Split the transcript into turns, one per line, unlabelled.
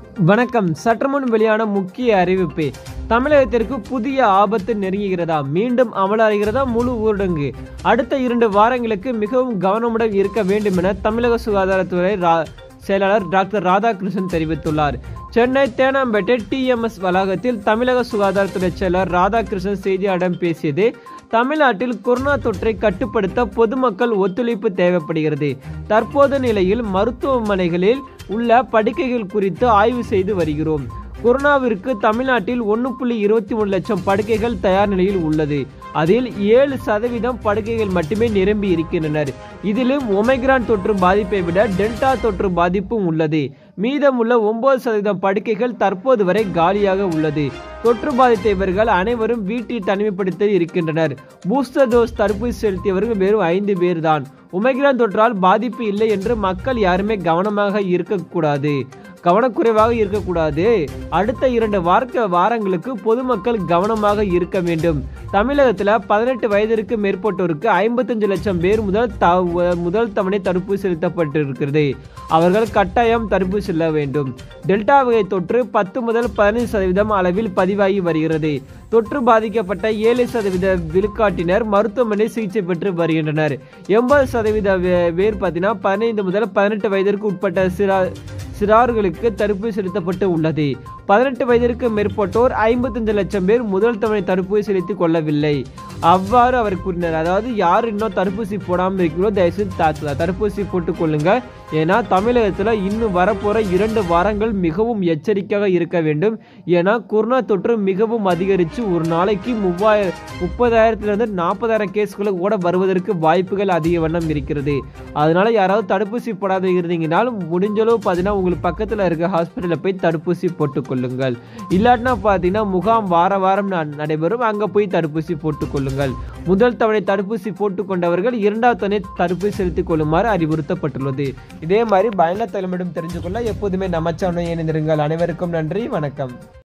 வணக்கம் சற்றுமுன் வெளியான முக்கிய அறிவிப்பு தமிழகத்திற்கு புதிய ஆபத்து நெருங்குகிறதா மீண்டும் அமலாகிறதா முழு ஊரடங்கு அடுத்த இரண்டு வாரங்களுக்கு மிகவும் கவனமுடன் இருக்க வேண்டும் என தமிழக சுகாதாரத்துறை ரா- செயலாளர் டாக்டர் ராதாகிருஷ்ணன் தெரிவித்துள்ளார் சென்னை தேனாம்பேட்டை டிஎம்எஸ் வளாகத்தில் தமிழக சுகாதாரத்துறை செயலர் ராதாகிருஷ்ணன் செய்தியாளரிடம் பேசியது தமிழ்நாட்டில் கொரோனா தொற்றை கட்டுப்படுத்த பொதுமக்கள் ஒத்துழைப்பு தேவைப்படுகிறது தற்போது நிலையில் மருத்துவமனைகளில் உள்ள படுக்கைகள் குறித்து ஆய்வு செய்து வருகிறோம் கொரோனாவிற்கு தமிழ்நாட்டில் ஒன்று புள்ளி இருபத்தி மூணு லட்சம் படுக்கைகள் தயார் நிலையில் உள்ளது அதில் ஏழு சதவீதம் படுக்கைகள் மட்டுமே நிரம்பி இருக்கின்றனர் இதிலும் ஒமைக்ரான் தொற்று பாதிப்பை விட டெல்டா தொற்று பாதிப்பும் உள்ளது மீதமுள்ள ஒன்பது சதவீதம் படுக்கைகள் தற்போது வரை காலியாக உள்ளது தொற்று பாதித்த இவர்கள் அனைவரும் வீட்டில் தனிமைப்படுத்தி இருக்கின்றனர் பூஸ்டர் டோஸ் தடுப்பூசி செலுத்தியவர்கள் வெறும் ஐந்து பேர் தான் ஒமைக்ரான் தொற்றால் பாதிப்பு இல்லை என்று மக்கள் யாருமே கவனமாக இருக்கக்கூடாது கவனக்குறைவாக இருக்கக்கூடாது அடுத்த இரண்டு வார்க்க வாரங்களுக்கு பொதுமக்கள் கவனமாக இருக்க வேண்டும் தமிழகத்தில் பதினெட்டு வயதிற்கு மேற்பட்டோருக்கு ஐம்பத்தஞ்சு லட்சம் பேர் முதல் த முதல் தவணை தடுப்பூசி செலுத்தப்பட்டிருக்கிறது அவர்கள் கட்டாயம் தடுப்பூசி செல்ல வேண்டும் டெல்டா வகை தொற்று பத்து முதல் பதினைந்து சதவீதம் அளவில் பதிவாகி வருகிறது தொற்று பாதிக்கப்பட்ட ஏழு சதவீத விழுக்காட்டினர் மருத்துவமனை சிகிச்சை பெற்று வருகின்றனர் எண்பது சதவீத வே- பேர் பார்த்தீங்கன்னா பதினைந்து முதல் பதினெட்டு வயதிற்கு உட்பட்ட சிறா சிறார்களுக்கு தடுப்பூசி செலுத்தப்பட்டு உள்ளது பதினெட்டு வயதிற்கு மேற்பட்டோர் ஐம்பத்தஞ்சு லட்சம் பேர் முதல் தவணை தடுப்பூசி செலுத்திக் கொள்ளவில்லை அவ்வாறு அவர் கூறினார் அதாவது யார் இன்னும் தடுப்பூசி போடாமல் இருக்கிறோ தயவுசெய்து த- தடுப்பூசி போட்டுக் கொள்ளுங்க ஏன்னா தமிழகத்தில் இன்னும் வரப்போற இரண்டு வாரங்கள் மிகவும் எச்சரிக்கையாக இருக்க வேண்டும் ஏன்னா கொரோனா தொற்று மிகவும் அதிகரித்து ஒரு நாளைக்கு மூவாயிரம் முப்பதாயிரத்திலிருந்து நாற்பதாயிரம் கேஸ்களை கூட வருவதற்கு வாய்ப்புகள் அதிக வண்ணம் இருக்கிறது அதனால யாராவது தடுப்பூசி போடாத இருந்தீங்கனாலும் முடிஞ்சளவு பார்த்தீங்கன்னா உங்களுக்கு பக்கத்தில் இருக்க ஹாஸ்பிட்டலில் போய் தடுப்பூசி போட்டுக்கொள்ளுங்கள் இல்லாட்டினா பார்த்தீங்கன்னா முகாம் வார வாரம் ந- நடைபெறும் அங்கே போய் தடுப்பூசி போட்டுக்கொள்ளுங்கள் முதல் தவணை தடுப்பூசி போட்டுக்கொண்டவர்கள் இரண்டாவது தவணை தடுப்பூசி செலுத்திக் கொள்ளுமாறு அறிவுறுத்தப்பட்டுள்ளது இதே மாதிரி பயண தலைமையிடம் தெரிஞ்சு கொள்ள எப்போதுமே நம்ம சேனல் இணைந்திருங்கள் அனைவருக்கும் நன்றி வணக்கம்